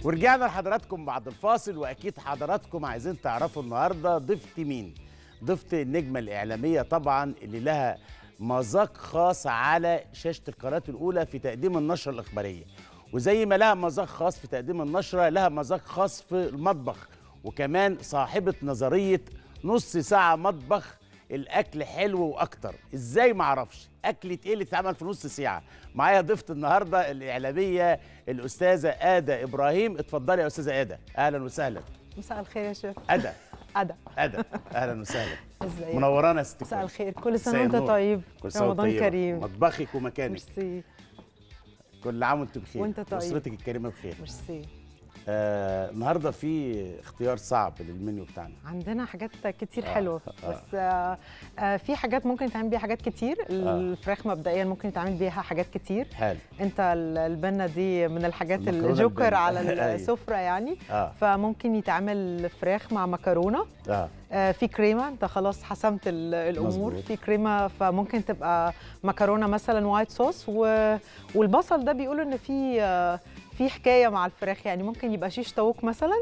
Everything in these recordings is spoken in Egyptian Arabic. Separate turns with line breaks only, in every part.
ورجعنا لحضراتكم بعد الفاصل واكيد حضراتكم عايزين تعرفوا النهارده ضيفتي مين ضيفت النجمه الاعلاميه طبعا اللي لها مذاق خاص على شاشه القناه الاولى في تقديم النشره الاخباريه وزي ما لها مذاق خاص في تقديم النشره لها مذاق خاص في المطبخ وكمان صاحبه نظريه نص ساعه مطبخ الاكل حلو واكتر ازاي ما اعرفش اكله ايه اللي اتعمل في نص ساعه معايا ضيفه النهارده الاعلاميه الاستاذه اده ابراهيم اتفضلي يا استاذه اده اهلا وسهلا
مساء الخير يا شيخ
اده
أدا
اده اهلا وسهلا
ازيك
منورانا يا ست
مساء
الكل.
الخير كل سنه
مساء
وانت
النور.
طيب
كل سنه وأنت
رمضان
طيبة.
كريم
مطبخك ومكانك
ميرسي
كل عام وانت بخير
وأنت طيب.
واسرتك الكريمه بخير
ميرسي
آه النهارده في اختيار صعب للمنيو بتاعنا
عندنا حاجات كتير
آه،
حلوه
آه.
بس آه آه في حاجات ممكن يتعمل بيها حاجات كتير الفراخ مبدئيا ممكن يتعمل بيها حاجات كتير
حلو
انت ال- البنه دي من الحاجات
المكرونة
الجوكر
البنة.
على
أيوة.
السفره يعني
اه
فممكن يتعمل فراخ مع مكرونه
اه
آه، في كريمه انت خلاص حسمت ال- الامور
مظبوط.
في كريمه فممكن تبقى مكرونه مثلا وايت صوص و... والبصل ده بيقولوا ان في آه، في حكايه مع الفراخ يعني ممكن يبقى شيش طاووق مثلا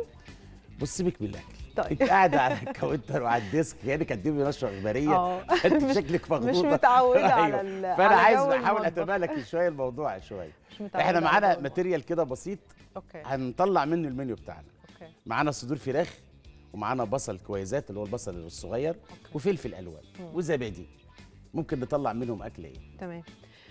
بص سيبك من الاكل
طيب.
انت قاعده على الكاونتر وعلى الديسك كانك هتجيبي نشره اخباريه
اه
انت
مش-
شكلك مخطوطه
مش متعوده على
أيوة.
ال-
فانا
على
عايز
جو
احاول
المطبخ.
اتمالك شويه الموضوع شويه
مش متعودة
احنا
على
معانا
جو
ماتيريال كده بسيط
اوكي
هنطلع منه المنيو بتاعنا
اوكي
معانا صدور فراخ ومعانا بصل كويزات اللي هو البصل الصغير وفلفل الوان وزبادي ممكن نطلع منهم اكل ايه
تمام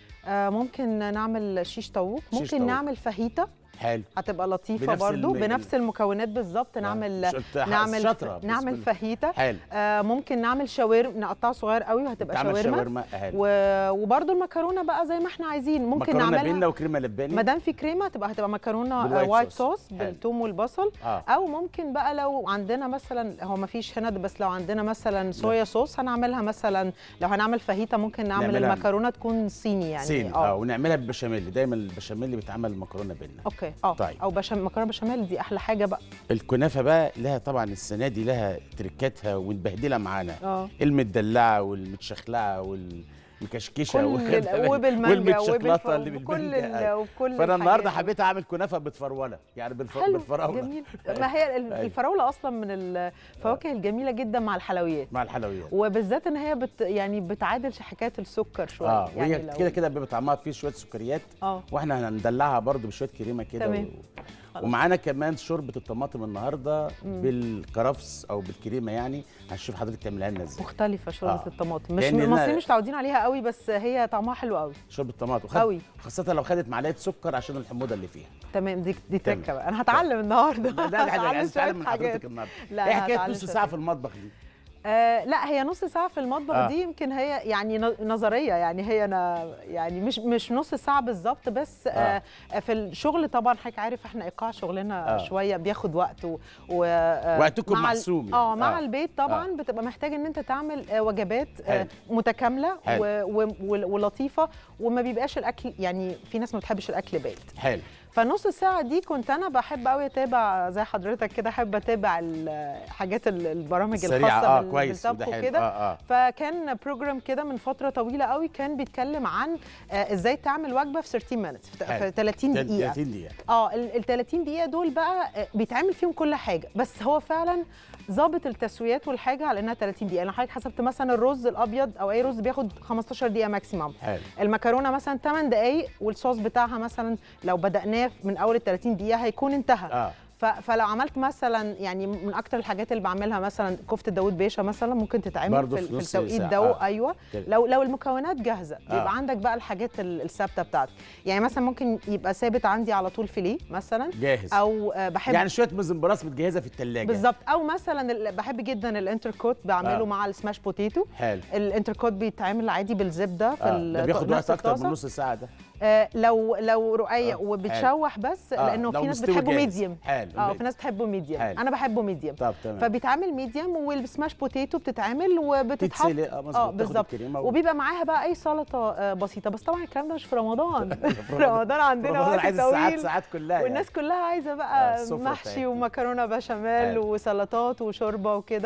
آه ممكن نعمل شيش طاووق
شيش
ممكن
طاووق.
نعمل فاهيتا
حلو
هتبقى لطيفه
بنفس
برضو
ال-
بنفس المكونات بالظبط
مش
نعمل
قلت
نعمل
شاطرة، بس
نعمل
كل-
فاهيتا
حلو
آه ممكن نعمل شاورما نقطعها صغير قوي وهتبقى
تعمل
شاورما
شاورما حلو
و... وبرده المكرونه بقى زي ما احنا عايزين ممكن
مكرونه
نعملها
بينا وكريمه لباني
ما دام في كريمه هتبقى هتبقى مكرونه
بالوايت
آه، وايت
صوص.
صوص
حلو.
بالثوم والبصل
اه
او ممكن بقى لو عندنا مثلا هو ما فيش هنا بس لو عندنا مثلا صويا صوص هنعملها مثلا لو هنعمل فاهيتا ممكن نعمل
نعملها-
المكرونه تكون صيني يعني
صيني اه ونعملها بالبشاميل دايما البشاميل بيتعمل مكرونه بينا
اوكي اه
طيب.
او بشام مكرونه بشاميل دي احلى حاجه بقى
الكنافه بقى لها طبعا السنه دي لها تركاتها ومتبهدله معانا
اه
المدلعه والمتشخلعه والمكشكشه
كل
واخد
ال-
بالك؟
وبالمانجا
والمتشكلطه
وبالف-
اللي
وبكل
بالمانجا
ال-
أيوة.
وبكل
فانا النهارده
الحاجات دي.
حبيت اعمل كنافه بالفروله يعني بالف...
حلو
بالفراوله
جميل ما هي ال-
أيوة.
الفراوله اصلا من الفواكه الجميله جدا مع الحلويات
مع الحلويات
وبالذات ان هي بت يعني بتعادل حكايه السكر شويه
اه
يعني
وهي
لو-
كده كده بيبقى طعمها فيه شويه سكريات
اه
واحنا هندلعها برضو بشويه كريمه كده
تمام.
و...
خلاص.
ومعانا كمان شوربه الطماطم النهارده بالكرفس او بالكريمه يعني هنشوف حضرتك تعملها لنا ازاي
مختلفه شوربه
آه.
الطماطم مش
لأن
المصريين
أنا-
مش متعودين عليها قوي بس هي طعمها حلو قوي
شوربه الطماطم
قوي.
خاصه لو خدت معلقه سكر عشان الحموضه اللي فيها
تمام دي دي
تمام.
تكه بقى انا هتعلم النهارده
ده ده احنا
هتعلم
عايز نتعلم
شوية
من
حاجات.
حضرتك النهارده
لا،
ايه
أنا
حكايه
هتعلم
نص
شوية
ساعه
حاجات.
في المطبخ دي
آه لا هي نص ساعة في المطبخ
آه.
آه. دي يمكن هي يعني ن- نظرية يعني هي أنا يعني مش مش نص ساعة بالظبط بس آه. آه في الشغل طبعا حضرتك عارف احنا إيقاع شغلنا
آه.
آه. شوية بياخد وقت و, و آه،
وقتكم
مع ال-
محسوم يعني.
اه مع
آه.
آه. البيت طبعا آه. بتبقى محتاج ان انت تعمل آه وجبات
حلو.
آه متكاملة
حلو.
و و و ولطيفة وما بيبقاش الاكل يعني في ناس ما بتحبش الاكل بارد
حلو
فنص ساعة دي كنت أنا بحب قوي أتابع زي حضرتك كده أحب أتابع الحاجات ال- البرامج
سريعه
الخاصة
اه
بال-
كويس وده
بالطبخ
حلو
وكده
اه اه
فكان بروجرام كده من فترة طويلة قوي كان بيتكلم عن آه، ازاي تعمل وجبة في 30 minutes في-
حلو.
في 30 دقيقة
30 دقيقه
اه ال ال 30 دقيقة دول بقى آه، بيتعمل فيهم كل حاجة بس هو فعلا ظابط التسويات والحاجة على انها 30 دقيقة انا حضرتك حسبت مثلا الرز الابيض او اي رز بياخد 15 دقيقة ماكسيمم
حلو
المكرونه مثلا 8 دقائق والصوص بتاعها مثلا لو بدأناه من اول ال 30 دقيقه هيكون انتهى
اه
ف- فلو عملت مثلا يعني من اكتر الحاجات اللي بعملها مثلا كفته داود باشا مثلا ممكن تتعمل
برضه
في,
في
في
نص
التوقيت
ساعة.
ده
آه.
ايوه
كده.
لو لو المكونات جاهزه
آه.
يبقى عندك بقى الحاجات ال- الثابته بتاعتك يعني مثلا ممكن يبقى ثابت عندي على طول فيليه مثلا
جاهز
او آه، بحب
يعني شويه مزمبراس متجهزه في الثلاجه
بالظبط او مثلا ال- بحب جدا الانتركوت بعمله
آه.
مع السماش بوتيتو
حلو
الانتركوت بيتعمل عادي بالزبده في
آه.
ال-
ده بياخد
نفس
وقت اكتر
الطاسة.
من نص ساعه ده
آه لو لو رقيق
آه،
وبتشوح بس
آه،
لانه
لو
في ناس
مستوي
بتحبه
جاهز.
ميديوم
حلو
اه في ناس بتحبه ميديوم
حلو.
انا بحبه ميديوم
طب تمام
فبيتعمل ميديوم والسماش بوتيتو بتتعمل وبتتحط
تتسلق اه مظبوط
اه
تاخد
بالظبط
الكريمة و-
وبيبقى معاها بقى اي سلطه آه، بسيطه بس طبعا الكلام ده مش في رمضان
في
رمضان عندنا
رمضان
وقت
عايز الساعات
طويل
ساعات كلها
والناس
يعني.
كلها عايزه
آه،
بقى
السفرة
محشي
بتاعتنا.
ومكرونه بشاميل
حلو.
وسلطات وشوربه وكده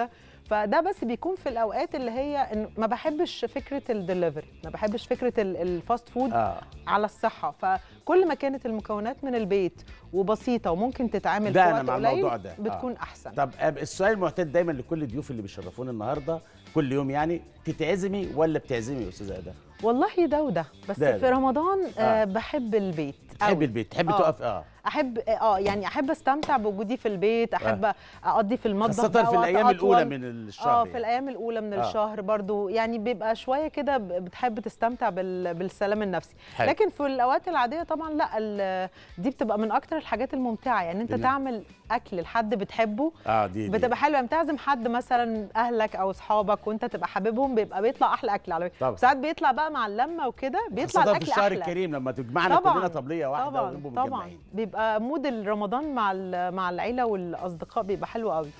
فده بس بيكون في الاوقات اللي هي إن ما بحبش فكره الدليفري ما بحبش فكره ال- الفاست فود
اه
على الصحه فكل ما كانت المكونات من البيت وبسيطه وممكن تتعامل
ده
في
أنا
وقت
مع
قليل
الموضوع ده. آه.
بتكون احسن
طب آه، السؤال المعتاد دايما لكل الضيوف اللي بيشرفونا النهارده كل يوم يعني تتعزمي ولا بتعزمي يا استاذه ادم؟
والله ده وده بس
ده
في
ده.
رمضان
آه.
آه. بحب البيت
تحبي
أوي.
البيت تحبي
آه.
تقف اه
احب اه يعني احب استمتع بوجودي في البيت احب اقضي في المطبخ
خاصه
بقى
في
وقت
الايام الاولى
أطول.
من الشهر
اه
يعني.
في الايام الاولى من
آه.
الشهر برضو يعني بيبقى شويه كده ب- بتحب تستمتع بال... بالسلام النفسي
حلو.
لكن في الاوقات العاديه طبعا لا ال... دي بتبقى من اكتر الحاجات الممتعه يعني انت
بن-
تعمل اكل لحد بتحبه
اه دي, دي.
بتبقى حلوه لما تعزم حد مثلا اهلك او اصحابك وانت تبقى حاببهم بيبقى بيطلع احلى اكل على
طبعا.
فكره ساعات بيطلع بقى مع اللمه وكده بيطلع
خاصة
الاكل
في الشهر
احلى
الكريم لما تجمعنا
طبعاً،
كلنا طبليه واحده
طبعا
ونبقوا
طبعا
متجمعين
بيبقى مود رمضان مع ال- مع العيله والاصدقاء بيبقى حلو قوي